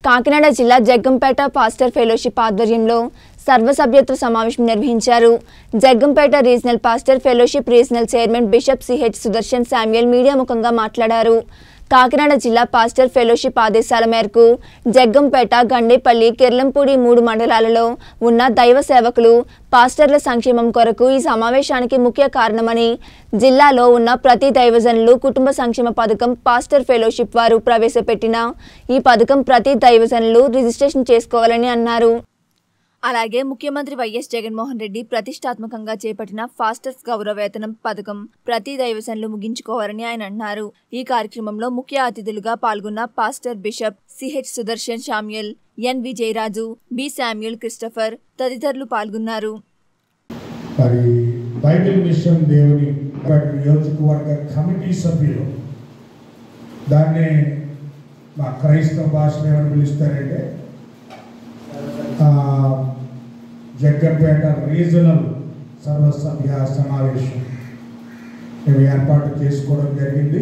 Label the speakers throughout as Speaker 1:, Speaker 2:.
Speaker 1: కాకినాడ జిల్లా Jaggampeta pastor fellowship ఆధ్వర్యంలో సర్వసభ్యత్వ సమావేశం నిర్వహించారు Jaggampeta regional pastor fellowship regional chairman bishop CH Sudarshan Samuel media ముఖంగా మాట్లాడారు కాకినాడ జిల్లా పాస్టర్ ఫెలోషిప్ ఆదేశాల మేరకు జగ్గంపేట గండేపల్లి కిర్లంపూడి మూడు మండలాలలో ఉన్న దైవ సేవకులు పాస్టర్ల సంక్షేమం కొరకు ఈ సమావేశానికి ముఖ్య కారణమని జిల్లాలో ఉన్న ప్రతి దైవజనులు కుటుంబ సంక్షేమ పథకం పాస్టర్ ఫెలోషిప్ వారు ప్రవేశపెట్టిన ఈ పథకం ప్రతి దైవజనులు రిజిస్ట్రేషన్ చేసుకోవాలని అన్నారు అలాగే ముఖ్యమంత్రి వైఎస్ జగన్మోహన్ రెడ్డి ప్రతిష్టాత్మకంగా చేపట్టిన ఫాస్టర్స్ గౌరవ వేతనం పథకం ప్రతి దైవజనులు ముగించుకోవాలని ఆయన అన్నారు ఈ కార్యక్రమంలో ముఖ్య అతిథులుగా పాల్గొన్న pastor bishop CH Sudarshan Samuel N V Jayaraju B Samuel Christopher తదితరులు పాల్గొన్నారు
Speaker 2: మరి బైబిల్ మిషన్ దేవుని వాటి నియోజకవర్గ కమిటీ సభ్యులు దాన్ని మా క్రైస్తవ భాషలో ఏమని పిలుస్తారంటే ఆ, జగ్గంపేట రీజనల్ సర్వసభ్య సమావేశం మేము ఏర్పాటు చేసుకోవడం జరిగింది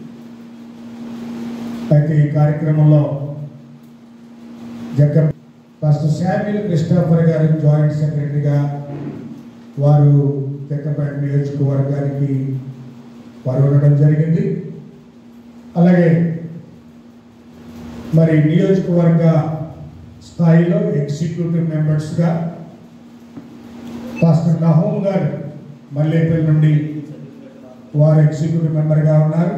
Speaker 2: అయితే ఈ కార్యక్రమంలో జగ్గం పాస్టర్ శామ్యుల్ క్రిస్టాఫర్ గారు జాయింట్ సెక్రటరీగా వారు జగ్గంపేట నియోజకవర్గానికి వారు ఉండడం జరిగింది అలాగే మరి నియోజకవర్గ స్థాయిలో ఎగ్జిక్యూటివ్ మెంబర్స్గా పాస్టర్ నహోమ్ గారు మల్లేపల్లి నుండి వారు ఎగ్జిక్యూటివ్ మెంబర్గా ఉన్నారు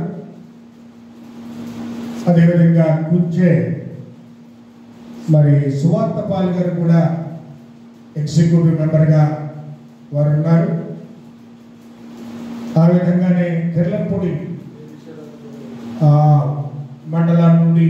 Speaker 2: అదేవిధంగా కుంచే మరి సువార్త పాల్ గారు కూడా ఎగ్జిక్యూటివ్ మెంబర్గా వారు ఉన్నారు ఆ విధంగానే కిర్లంపూడి ఆ, మండలం నుండి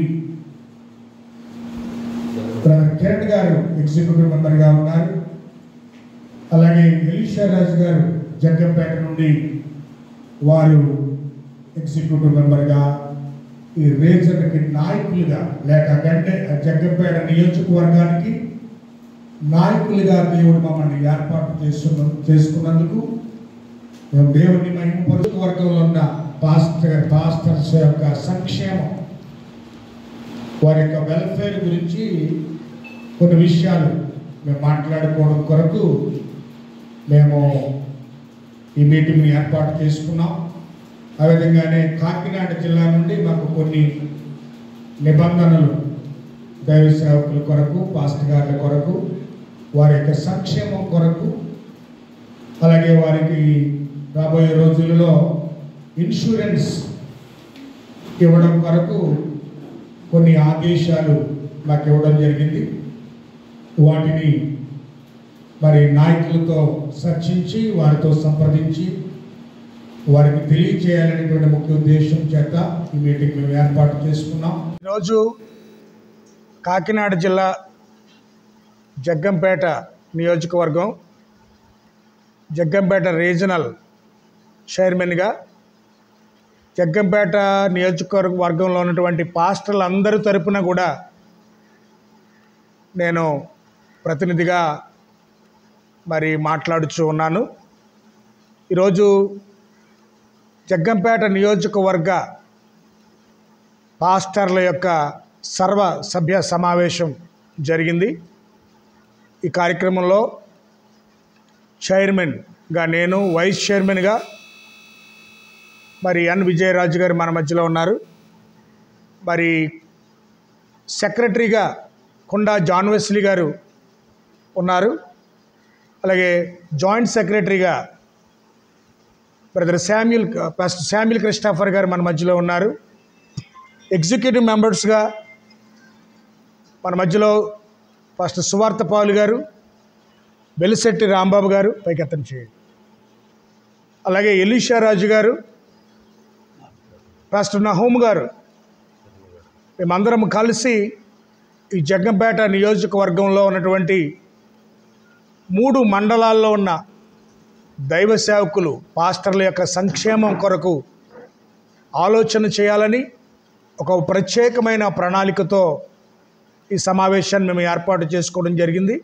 Speaker 2: బ్రదర్ కిరణ్ గారు ఎగ్జిక్యూటివ్ మెంబర్గా ఉన్నారు అలాగే ఎలీషా రాజు గారు జగ్గంపేట నుండి వారు ఎగ్జిక్యూటివ్ మెంబర్గా ఈ రీజన్కి నాయకులుగా లేక గంటే జగ్గంపేట నియోజకవర్గానికి నాయకులుగా దేవుడు మమ్మల్ని ఏర్పాటు చేస్తున్న చేసుకున్నందుకు మేము దేవుని మహిమపరుచు వర్గంలో ఉన్న పాస్టర్ పాస్టర్స్ యొక్క సంక్షేమం వారి యొక్క వెల్ఫేర్ గురించి కొన్ని విషయాలు మేము మాట్లాడుకోవడం కొరకు మేము ఈ మీటింగ్ని ఏర్పాటు చేసుకున్నాం ఆ విధంగానే కాకినాడ జిల్లా నుండి మాకు కొన్ని నిబంధనలు దైవ సేవకుల కొరకు పాస్టర్ గారుల కొరకు వారి యొక్క సంక్షేమం కొరకు అలాగే వారికి రాబోయే రోజులలో ఇన్సూరెన్స్ ఇవ్వడం కొరకు కొన్ని ఆదేశాలు నాకు ఇవ్వడం జరిగింది వాటిని మరి నాయకులతో చర్చించి వారితో సంప్రదించి వారికి తెలియచేయాలనేటువంటి ముఖ్య ఉద్దేశం చేత ఈ మీటింగ్ మేము ఏర్పాటు చేసుకున్నాం ఈరోజు కాకినాడ జిల్లా జగ్గంపేట నియోజకవర్గం జగ్గంపేట రీజనల్ చైర్మన్గా జగ్గంపేట నియోజకవర్గంలో ఉన్నటువంటి పాస్టర్లు అందరి తరపున కూడా నేను ప్రతినిధిగా మరి మాట్లాడుచూ ఉన్నాను ఈరోజు జగ్గంపేట నియోజకవర్గ పాస్టర్ల యొక్క సర్వ సభ్య సమావేశం జరిగింది ఈ కార్యక్రమంలో చైర్మన్గా నేను వైస్ చైర్మన్గా మరి ఎన్ విజయరాజు గారు మన మధ్యలో ఉన్నారు మరి సెక్రటరీగా కుండా జాన్ వెస్లీ గారు ఉన్నారు అలాగే జాయింట్ సెక్రటరీగా brother Samuel pastor Samuel Christopher గారు మన మధ్యలో ఉన్నారు ఎగ్జిక్యూటివ్ మెంబర్స్గా మన మధ్యలో పాస్టర్ సువార్త పాలు గారు వెలిశెట్టి రాంబాబు గారు పైకి ఎత్తని చేయండి అలాగే ఎలీషా రాజు గారు పాస్టర్ నహోమ్ గారు మేమందరం కలిసి ఈ జగ్గంపేట నియోజకవర్గంలో ఉన్నటువంటి మూడు మండలాల్లో ఉన్న దైవ సేవకులు పాస్టర్ల యొక్క సంక్షేమం కొరకు ఆలోచన చేయాలని ఒక ప్రత్యేకమైన ప్రణాళికతో ఈ సమావేశాన్ని మేము ఏర్పాటు చేసుకోవడం జరిగింది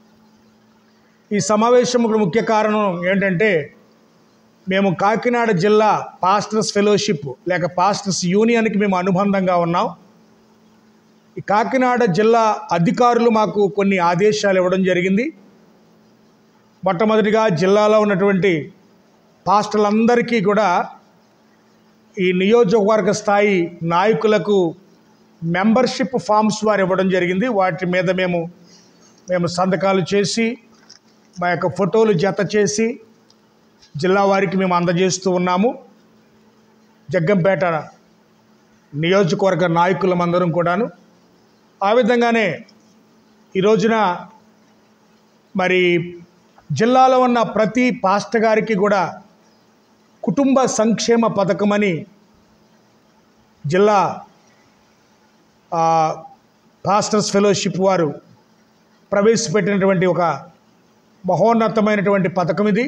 Speaker 2: ఈ సమావేశం ముఖ్య కారణం ఏంటంటే మేము కాకినాడ జిల్లా పాస్టర్స్ ఫెలోషిప్ లేక పాస్టర్స్ యూనియన్కి మేము అనుబంధంగా ఉన్నాం ఈ కాకినాడ జిల్లా అధికారులు మాకు కొన్ని ఆదేశాలు ఇవ్వడం జరిగింది మొట్టమొదటిగా జిల్లాలో ఉన్నటువంటి పాస్టర్లందరికీ కూడా ఈ నియోజకవర్గ స్థాయి నాయకులకు మెంబర్షిప్ ఫామ్స్ వారు ఇవ్వడం జరిగింది వాటి మీద మేము మేము సంతకాలు చేసి మా యొక్క ఫోటోలు జత చేసి జిల్లా వారికి మేము అందజేస్తూ ఉన్నాము జగ్గంపేట నియోజకవర్గ నాయకులమందరం కూడాను ఆ విధంగానే ఈ రోజున మరి జిల్లాలో ఉన్న ప్రతి పాస్టర్ గారికి కూడా కుటుంబ సంక్షేమ పథకమని జిల్లా ఆ, పాస్టర్స్ ఫెలోషిప్ వారు ప్రవేశపెట్టినటువంటి ఒక మహోన్నతమైనటువంటి పథకం ఇది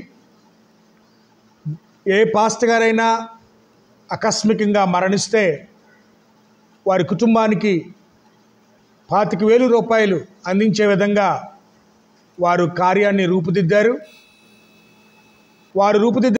Speaker 2: ఏ పాస్టర్ గారైనా ఆకస్మికంగా మరణిస్తే వారి కుటుంబానికి పాతిక వేలు రూపాయలు అందించే విధంగా వారు కార్యాన్ని రూపుదిద్దారు వారు రూపుదిద్ద